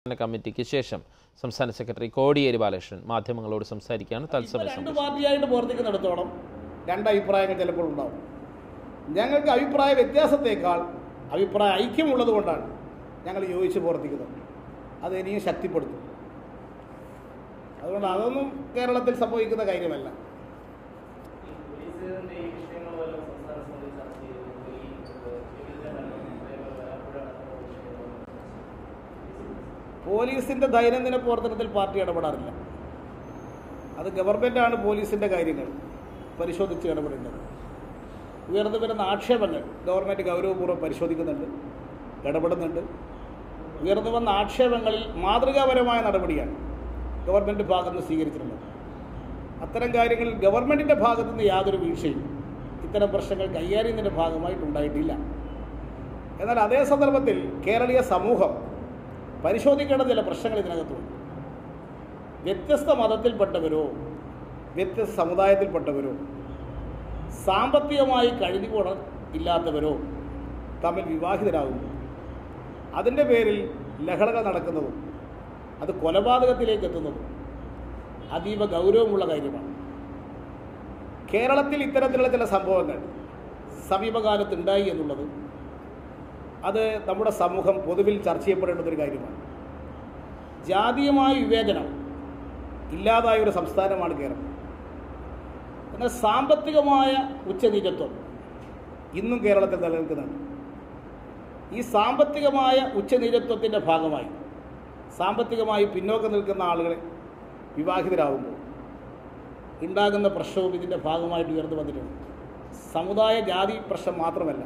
കമ്മിറ്റിക്ക് ശേഷം സംസ്ഥാന സെക്രട്ടറി കോടിയേരി ബാലകൃഷ്ണൻ മാധ്യമങ്ങളോട് സംസാരിക്കുകയാണ് തത്സമയ രണ്ട് സംഭാഷണം പാർട്ടിയായിട്ട് പ്രവർത്തിക്കുന്നിടത്തോളം രണ്ട് അഭിപ്രായങ്ങൾ ചിലപ്പോൾ ഉണ്ടാവും ഞങ്ങൾക്ക് അഭിപ്രായ വ്യത്യാസത്തേക്കാൾ അഭിപ്രായ ഐക്യമുള്ളത് കൊണ്ടാണ് ഞങ്ങൾ യോജിച്ച് പ്രവർത്തിക്കുന്നത് അത് ഇനിയും ശക്തിപ്പെടുത്തും അതുകൊണ്ട് അതൊന്നും കേരളത്തിൽ സംഭവിക്കുന്ന കാര്യമല്ല പോലീസിന്റെ ഈ വിഷയങ്ങൾ വല്ലതും സംസ്ഥാന സമിതി ചർച്ച ചെയ്തിരുന്നു ഈ ഇതിന്റെ മരണം അതേപോലെ അപ്പോഴാണ് പോലീസിൻ്റെ ദൈനംദിന പ്രവർത്തനത്തിൽ പാർട്ടി ഇടപെടാറില്ല അത് ഗവൺമെൻറ്റാണ് പോലീസിൻ്റെ കാര്യങ്ങൾ പരിശോധിച്ച് ഇടപെടേണ്ടത് ഉയർന്നു വരുന്ന ആക്ഷേപങ്ങൾ ഗവൺമെൻറ് ഗൗരവപൂർവ്വം പരിശോധിക്കുന്നുണ്ട് ഇടപെടുന്നുണ്ട് ഉയർന്നു വന്ന ആക്ഷേപങ്ങളിൽ മാതൃകാപരമായ നടപടിയാണ് ഗവൺമെൻറ് ഭാഗത്ത് നിന്ന് സ്വീകരിച്ചിട്ടുള്ളത് അത്തരം കാര്യങ്ങളിൽ ഗവൺമെൻറ്റിൻ്റെ ഭാഗത്തു നിന്ന് യാതൊരു വീഴ്ചയും ഇത്തരം പ്രശ്നങ്ങൾ കൈകാര്യത്തിൻ്റെ ഭാഗമായിട്ടുണ്ടായിട്ടില്ല എന്നാൽ അതേ സന്ദർഭത്തിൽ കേരളീയ സമൂഹം പരിശോധിക്കേണ്ട ചില പ്രശ്നങ്ങൾ ഇതിനകത്തുണ്ട് വ്യത്യസ്ത മതത്തിൽപ്പെട്ടവരോ വ്യത്യസ്ത സമുദായത്തിൽപ്പെട്ടവരോ സാമ്പത്തികമായി കഴിഞ്ഞുകൂട ഇല്ലാത്തവരോ തമ്മിൽ വിവാഹിതരാകുന്നു അതിൻ്റെ പേരിൽ ലഹളകൾ നടക്കുന്നതും അത് കൊലപാതകത്തിലേക്ക് എത്തുന്നതും അതീവ ഗൗരവമുള്ള കാര്യമാണ് കേരളത്തിൽ ഇത്തരത്തിലുള്ള ചില സംഭവങ്ങൾ സമീപകാലത്ത് ഉണ്ടായി എന്നുള്ളത് അത് നമ്മുടെ സമൂഹം പൊതുവിൽ ചർച്ച ചെയ്യപ്പെടേണ്ടുന്ന ഒരു കാര്യമാണ് ജാതീയമായ വിവേചനം ഇല്ലാതായ ഒരു സംസ്ഥാനമാണ് കേരളം എന്നാൽ സാമ്പത്തികമായ ഉച്ചനീചത്വം ഇന്നും കേരളത്തിൽ നിലനിൽക്കുന്നുണ്ട് ഈ സാമ്പത്തികമായ ഉച്ചനീചത്വത്തിൻ്റെ ഭാഗമായി സാമ്പത്തികമായി പിന്നോക്കം നിൽക്കുന്ന ആളുകളെ വിവാഹിതരാകുമ്പോൾ ഉണ്ടാകുന്ന പ്രശ്നവും ഇതിൻ്റെ ഭാഗമായിട്ട് ഉയർന്നു വന്നിട്ടുണ്ട് സമുദായ ജാതി പ്രശ്നം മാത്രമല്ല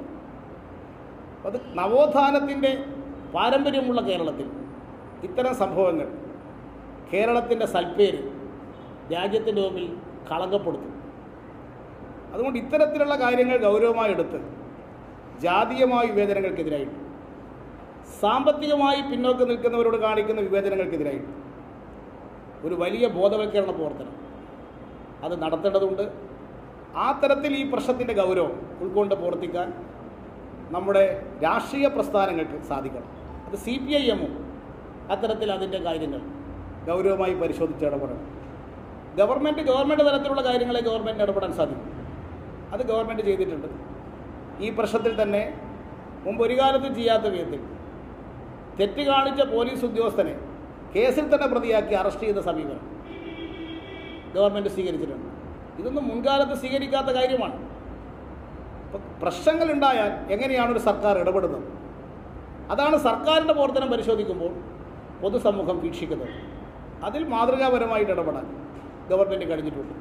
അത് നവോത്ഥാനത്തിൻ്റെ പാരമ്പര്യമുള്ള കേരളത്തിൽ ഇത്തരം സംഭവങ്ങൾ കേരളത്തിൻ്റെ സൽപ്പേര് രാജ്യത്തിൻ്റെ മുമ്പിൽ കളങ്കപ്പെടുത്തും അതുകൊണ്ട് ഇത്തരത്തിലുള്ള കാര്യങ്ങൾ ഗൗരവമായി എടുത്ത് ജാതീയമായ വിവേചനങ്ങൾക്കെതിരായിട്ട് സാമ്പത്തികമായി പിന്നോക്കം നിൽക്കുന്നവരോട് കാണിക്കുന്ന വിവേചനങ്ങൾക്കെതിരായിട്ട് ഒരു വലിയ ബോധവൽക്കരണ പ്രവർത്തനം അത് നടത്തേണ്ടതുണ്ട് ആ തരത്തിൽ ഈ പ്രശ്നത്തിൻ്റെ ഗൗരവം ഉൾക്കൊണ്ട് പ്രവർത്തിക്കാൻ നമ്മുടെ രാഷ്ട്രീയ പ്രസ്ഥാനങ്ങൾക്ക് സാധിക്കണം അത് സി പി ഐ എമ്മും അത്തരത്തിൽ അതിൻ്റെ കാര്യങ്ങൾ ഗൗരവമായി പരിശോധിച്ച് ഇടപെടണം ഗവൺമെൻറ് ഗവൺമെൻറ് തലത്തിലുള്ള കാര്യങ്ങളെ ഗവൺമെൻറ് ഇടപെടാൻ സാധിക്കും അത് ഗവൺമെൻറ് ചെയ്തിട്ടുണ്ട് ഈ പ്രശ്നത്തിൽ തന്നെ മുമ്പ് ഒരു കാലത്തും ചെയ്യാത്ത വിധത്തിൽ തെറ്റ് കാണിച്ച പോലീസ് ഉദ്യോഗസ്ഥനെ കേസിൽ തന്നെ പ്രതിയാക്കി അറസ്റ്റ് ചെയ്ത സമീപനം ഗവൺമെൻറ് സ്വീകരിച്ചിട്ടുണ്ട് ഇതൊന്നും മുൻകാലത്ത് സ്വീകരിക്കാത്ത കാര്യമാണ് അപ്പോൾ പ്രശ്നങ്ങളുണ്ടായാൽ എങ്ങനെയാണ് ഒരു സർക്കാർ ഇടപെടുന്നത് അതാണ് സർക്കാരിൻ്റെ പ്രവർത്തനം പരിശോധിക്കുമ്പോൾ പൊതുസമൂഹം വീക്ഷിക്കുന്നത് അതിൽ മാതൃകാപരമായിട്ട് ഇടപെടാൻ ഗവൺമെൻറ് കഴിഞ്ഞിട്ടുണ്ട്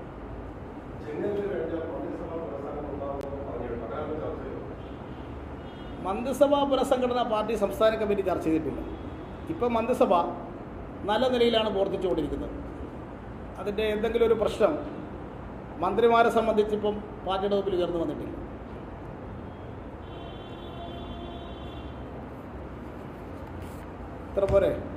മന്ത്രിസഭാ പുനഃസംഘടന പാർട്ടി സംസ്ഥാന കമ്മിറ്റി ചർച്ച ചെയ്തിട്ടില്ല ഇപ്പം മന്ത്രിസഭ നല്ല നിലയിലാണ് പ്രവർത്തിച്ചുകൊണ്ടിരിക്കുന്നത് അതിൻ്റെ എന്തെങ്കിലും ഒരു പ്രശ്നം മന്ത്രിമാരെ സംബന്ധിച്ചിപ്പം പാർട്ടിയുടെ മുമ്പിൽ ഉയർന്നു വന്നിട്ടില്ല ഇത്ര പോരെ